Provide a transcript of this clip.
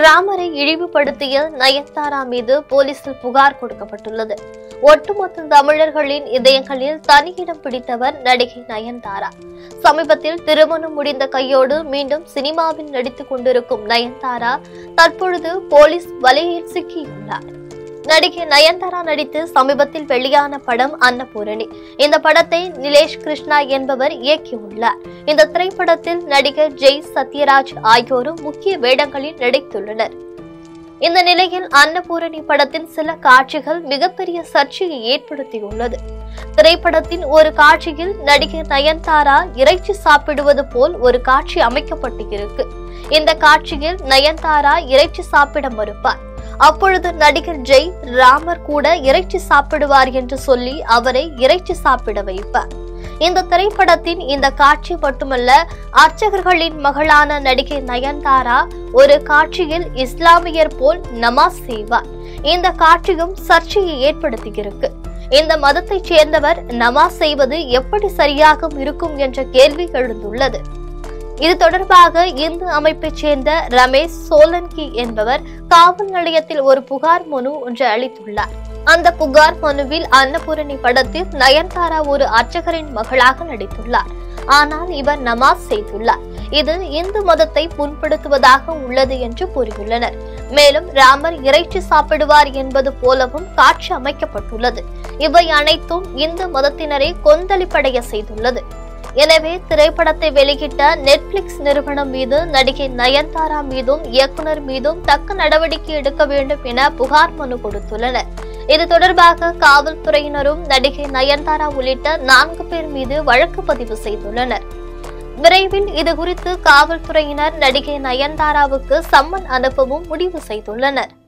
ராமரை இழிவுபடுத்திய நயன்தாரா மீது போலீசில் புகார் கொடுக்கப்பட்டுள்ளது ஒட்டுமொத்த தமிழர்களின் இதயங்களில் தனியிடம் பிடித்தவர் நடிகை நயன்தாரா சமீபத்தில் திருமணம் முடிந்த கையோடு மீண்டும் சினிமாவில் நடித்துக் கொண்டிருக்கும் நயன்தாரா தற்பொழுது போலீஸ் வலையில் சிக்கியுள்ளார் நடிகை நயன்தாரா நடித்து சமீபத்தில் வெளியான படம் அன்னபூரணி இந்த படத்தை நிலேஷ் கிருஷ்ணா என்பவர் இயக்கியுள்ளார் இந்த திரைப்படத்தில் நடிகர் ஜெய் சத்யராஜ் ஆகியோரும் முக்கிய வேடங்களில் நடித்துள்ளனர் இந்த நிலையில் அன்னபூரணி படத்தின் சில காட்சிகள் மிகப்பெரிய சர்ச்சையை ஏற்படுத்தியுள்ளது திரைப்படத்தின் ஒரு காட்சியில் நடிகை நயன்தாரா இறைச்சி சாப்பிடுவது போல் ஒரு காட்சி அமைக்கப்பட்டு இருக்கு இந்த காட்சியில் நயன்தாரா இறைச்சி சாப்பிட மறுப்பார் அப்பொழுது நடிகர் ஜெய் ராமர் கூட இறைச்சி சாப்பிடுவார் என்று சொல்லி அவரை இறைச்சி சாப்பிட வைப்பார் இந்த திரைப்படத்தின் இந்த காட்சி மட்டுமல்ல அர்ச்சகர்களின் மகளான நடிகை நயன்தாரா ஒரு காட்சியில் இஸ்லாமியர் போல் நமாஸ் செய்வார் இந்த காட்சியும் சர்ச்சையை ஏற்படுத்தியிருக்கு இந்த மதத்தைச் சேர்ந்தவர் நமாஸ் செய்வது எப்படி சரியாக இருக்கும் என்ற கேள்வி எழுந்துள்ளது இது தொடர்பாக இந்து அமைப்பைச் சேர்ந்த ரமேஷ் சோலன்கி என்பவர் காவல் நிலையத்தில் ஒரு புகார் மனு ஒன்று அளித்துள்ளார் அந்த புகார் மனுவில் அன்னபூரணி படத்தில் நயன்தாரா ஒரு அர்ச்சகரின் மகளாக நடித்துள்ளார் ஆனால் இவர் நமாஸ் செய்துள்ளார் இது இந்து மதத்தை புண்படுத்துவதாக உள்ளது என்று கூறியுள்ளனர் மேலும் ராமர் இறைச்சி சாப்பிடுவார் என்பது போலவும் காட்சி அமைக்கப்பட்டுள்ளது இவை அனைத்தும் இந்து மதத்தினரை கொந்தளிப்படைய செய்துள்ளது எனவே திரைப்படத்தை வெளியிட்ட நெட்ஃபிளிக்ஸ் நிறுவனம் மீது நடிகை நயன்தாரா மீதும் இயக்குனர் மீதும் தக்க நடவடிக்கை எடுக்க வேண்டும் என புகார் மனு கொடுத்துள்ளனர் இது தொடர்பாக காவல்துறையினரும் நடிகை நயன்தாரா உள்ளிட்ட நான்கு பேர் மீது வழக்கு பதிவு செய்துள்ளனர் விரைவில் இது குறித்து காவல்துறையினர் நடிகை நயன்தாராவுக்கு சம்மன் அனுப்பவும் முடிவு செய்துள்ளனர்